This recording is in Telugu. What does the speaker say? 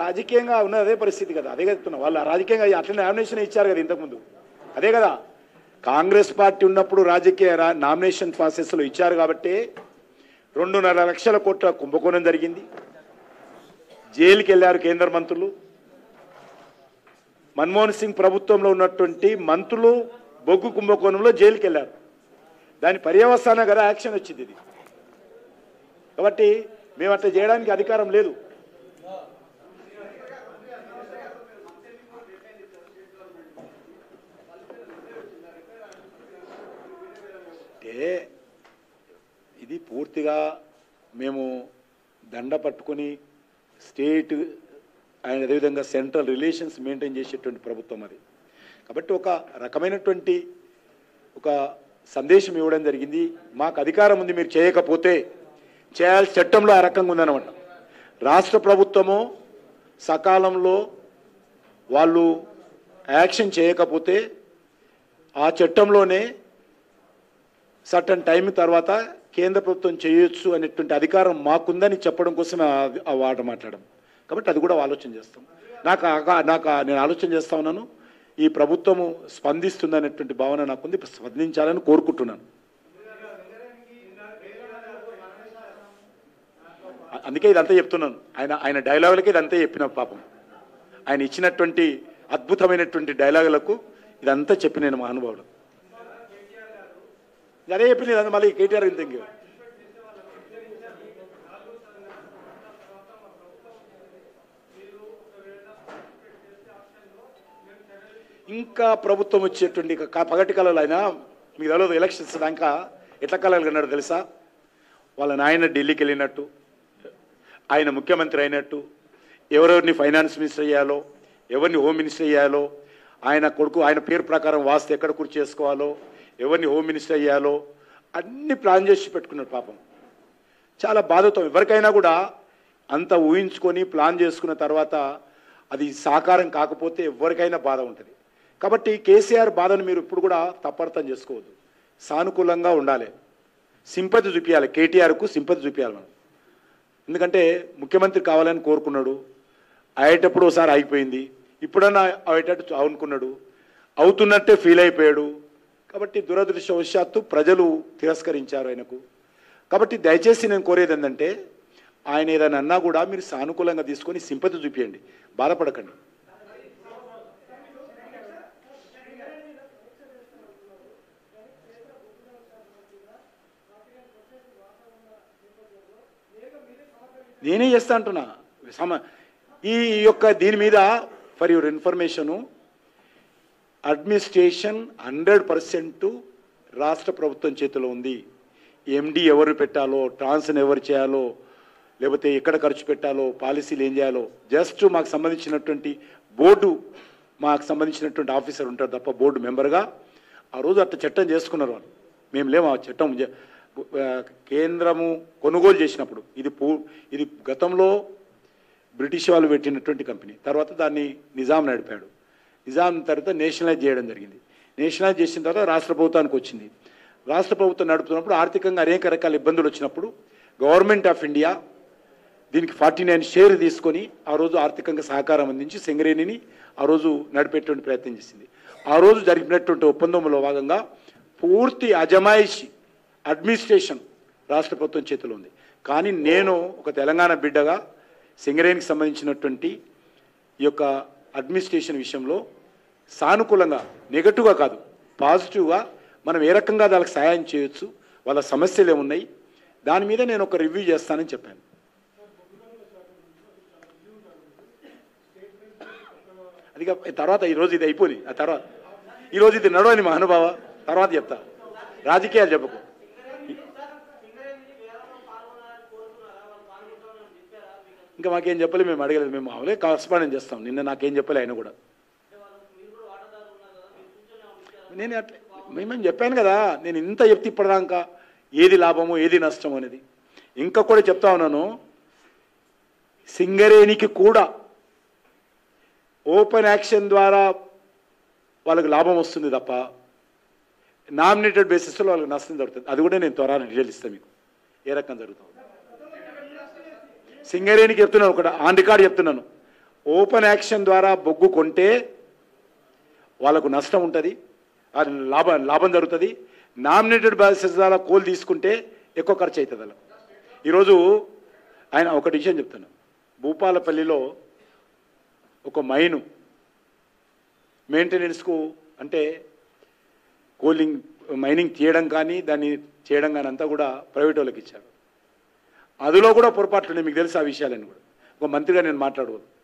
రాజకీయంగా ఉన్న అదే పరిస్థితి కదా అదే చెప్తున్నా వాళ్ళు రాజకీయంగా అట్లా నామినేషన్ ఇచ్చారు కదా ఇంతకుముందు అదే కదా కాంగ్రెస్ పార్టీ ఉన్నప్పుడు రాజకీయ రా- నామినేషన్ ప్రాసెస్లో ఇచ్చారు కాబట్టి రెండున్నర లక్షల కోట్ల కుంభకోణం జరిగింది జైలుకి వెళ్ళారు కేంద్ర మంత్రులు మన్మోహన్ సింగ్ ప్రభుత్వంలో ఉన్నటువంటి మంత్రులు బొగ్గు కుంభకోణంలో జైలుకి వెళ్ళారు దాని పర్యవసాన కదా యాక్షన్ వచ్చింది ఇది కాబట్టి మేము అట్లా చేయడానికి అధికారం లేదు అంటే ఇది పూర్తిగా మేము దండ పట్టుకొని స్టేట్ అండ్ అదేవిధంగా సెంట్రల్ రిలేషన్స్ మెయింటైన్ చేసేటువంటి ప్రభుత్వం అది కాబట్టి ఒక రకమైనటువంటి ఒక సందేశం ఇవ్వడం జరిగింది మాకు అధికారం ఉంది మీరు చేయకపోతే చేయాల్సి చట్టంలో ఆ రకంగా ఉందన్నమాట రాష్ట్ర ప్రభుత్వము సకాలంలో వాళ్ళు యాక్షన్ చేయకపోతే ఆ చట్టంలోనే సర్టన్ టైం తర్వాత కేంద్ర ప్రభుత్వం చేయొచ్చు అనేటువంటి అధికారం మాకుందని చెప్పడం కోసం ఆ- ఆ వాట మాట్లాడడం కాబట్టి అది కూడా ఆలోచన చేస్తాం నాకు ఆ- నాకు ఆ- నేను ఆలోచన చేస్తా ఉన్నాను ఈ ప్రభుత్వము స్పందిస్తుంది అనేటువంటి భావన నాకుంది స్పందించాలని కోరుకుంటున్నాను అ- అందుకే ఇదంతా చెప్తున్నాను ఆయన ఆయన డైలాగులకి ఇదంతా చెప్పిన పాపం ఆయన ఇచ్చినటువంటి అద్భుతమైనటువంటి డైలాగులకు ఇదంతా చెప్పి నేను మా అనుభవం అదే చెప్పింది ఇదంతా మళ్ళీ కేటీఆర్ ఇంత ఇంక ఇంకా ప్రభుత్వం వచ్చేటువంటి ఇక కా- పగటి కళలు అయినా మీకు తెలియదు ఎలక్షన్స్ దాకా ఎట్లా కళలు కన్నాడు తెలుసా వాళ్ళ నాయన ఢిల్లీకి వెళ్ళినట్టు ఆయన ముఖ్యమంత్రి అయినట్టు ఎవరెవరిని ఫైనాన్స్ మినిస్టర్ అయ్యాలో ఎవరిని హోమ్ మినిస్టర్ అయ్యాలో ఆయన కొడుకు ఆయన పేరు ప్రకారం వాస్తు ఎక్కడ కుర్చీ చేసుకోవాలో ఎవరిని హోమ్ మినిస్టర్ అయ్యాలో అన్ని ప్లాన్ చేసి పెట్టుకున్నాడు పాపం చాలా బాధతో ఎవరికైనా కూడా అంత ఊహించుకొని ప్లాన్ చేసుకున్న తర్వాత అది సాకారం కాకపోతే ఎవరికైనా బాధ ఉంటుంది కాబట్టి కేసీఆర్ బాధను మీరు ఇప్పుడు కూడా తప్పర్థం చేసుకోవద్దు సానుకూలంగా ఉండాలి సింపతి చూపించాలి కేటీఆర్కు సింపతి చూపించాలి మనం ఎందుకంటే ముఖ్యమంత్రి కావాలని కోరుకున్నాడు అయ్యేటప్పుడు ఒకసారి ఆగిపోయింది ఇప్పుడన్నా అయ్యేటట్టు అనుకున్నాడు అవుతున్నట్టే ఫీల్ అయిపోయాడు కాబట్టి దురదృష్టవశాత్తు ప్రజలు తిరస్కరించారు ఆయనకు కాబట్టి దయచేసి నేను కోరేది ఏంటంటే ఆయన ఏదైనా అన్నా కూడా మీరు సానుకూలంగా తీసుకొని సింపతి చూపించండి బాధపడకండి నేనే చేస్తా అంటున్నా సమ ఈ యొక్క దీని మీద for your information administration hundred percent రాష్ట్ర ప్రభుత్వం చేతిలో ఉంది ఎండి ఎవరు పెట్టాలో ట్రాన్స్ని ఎవరు చేయాలో లేకపోతే ఎక్కడ ఖర్చు పెట్టాలో పాలసీలు ఏం చేయాలో జస్ట్ మాకు సంబంధించినటువంటి బోర్డు మాకు సంబంధించినటువంటి ఆఫీసర్ ఉంటారు తప్ప బోర్డు మెంబర్గా ఆ రోజు అట్లా చట్టం చేసుకున్నారు వాళ్ళు మేము లేము ఆ చట్టం జ- ఆ, కేంద్రము కొనుగోలు చేసినప్పుడు ఇది పూ ఇది గతంలో బ్రిటిష్ వాళ్ళు పెట్టినటువంటి కంపెనీ తర్వాత దాన్ని నిజాం నడిపాడు నిజాం తర్వాత నేషనలైజ్ చేయడం జరిగింది నేషనలైజ్ చేసిన తర్వాత రాష్ట్ర ప్రభుత్వానికి వచ్చింది రాష్ట్ర ప్రభుత్వం నడుపుతున్నప్పుడు ఆర్థికంగా అనేక రకాల ఇబ్బందులు వచ్చినప్పుడు గవర్నమెంట్ ఆఫ్ ఇండియా దీనికి ఫార్టీ నైన్ షేర్ తీసుకొని ఆ రోజు ఆర్థికంగా సహకారం అందించి సింగరేణిని ఆ రోజు నడిపేటువంటి ప్రయత్నం చేసింది ఆ రోజు జరిపినటువంటి ఒప్పందంలో భాగంగా పూర్తి అజమాయిషి అడ్మినిస్ట్రేషన్ రాష్ట్ర ప్రభుత్వం చేతిలో ఉంది కానీ నేను ఒక తెలంగాణ బిడ్డగా సింగరేణికి సంబంధించినటువంటి ఈ యొక్క అడ్మినిస్ట్రేషన్ విషయంలో సానుకూలంగా నెగటివ్గా కాదు పాజిటివ్గా మనం ఏ రకంగా దానికి సహాయం చేయొచ్చు వాళ్ళ సమస్యలు ఏమున్నాయి దాని మీద నేను ఒక రివ్యూ చేస్తానని చెప్పాను అది కా- తర్వాత ఈరోజు ఇది అయిపోయింది ఆ తర్వాత ఈరోజు ఇది నడవని మా అనుభవ తర్వాత చెప్తా రాజకీయాలు చెప్పకు ఇంకా మాకేం చెప్పలే మేము అడగలేదు మేము మామూలే కరస్పాండెంట్ చేస్తాం నిన్న నాకేం చెప్పలే ఆయన కూడా నేను అట్లా మేమేం చెప్పాను కదా నేను ఇంత చెప్తే ఇప్పటిదాకా ఏది లాభము ఏది నష్టం అనేది ఇంకా కూడా చెప్తా ఉన్నాను సింగరేణికి కూడా ఓపెన్ యాక్షన్ ద్వారా వాళ్ళకి లాభం వస్తుంది తప్ప నామినేటెడ్ బేసిస్లో వాళ్ళకి నష్టం జరుగుతుంది అది కూడా నేను త్వరగా డీటెయిల్ ఇస్తాను మీకు ఏ రకం జరుగుతుంది సింగరేణికి చెప్తున్నాను ఒకటి ఆన్ రికార్డ్ చెప్తున్నాను ఓపెన్ యాక్షన్ ద్వారా బొగ్గు కొంటే వాళ్ళకు నష్టం ఉంటుంది అది లాభం లాభం జరుగుతుంది నామినేటెడ్ బ్యాలెన్సెస్ ద్వారా కోల్ తీసుకుంటే ఎక్కువ ఖర్చు అవుతుంది అలా ఈరోజు ఆయన ఒకటి విషయం చెప్తాను భూపాలపల్లిలో ఒక మైను మెయింటెనెన్స్కు అంటే కూలింగ్ మైనింగ్ తీయడం కానీ దాన్ని చేయడం కానీ అంతా కూడా ప్రైవేట్ వాళ్ళకి ఇచ్చారు అందులో కూడా పొరపాట్లు ఉన్నాయి మీకు తెలుసు ఆ విషయాలని కూడా ఒక మంత్రిగా నేను మాట్లాడకూడదు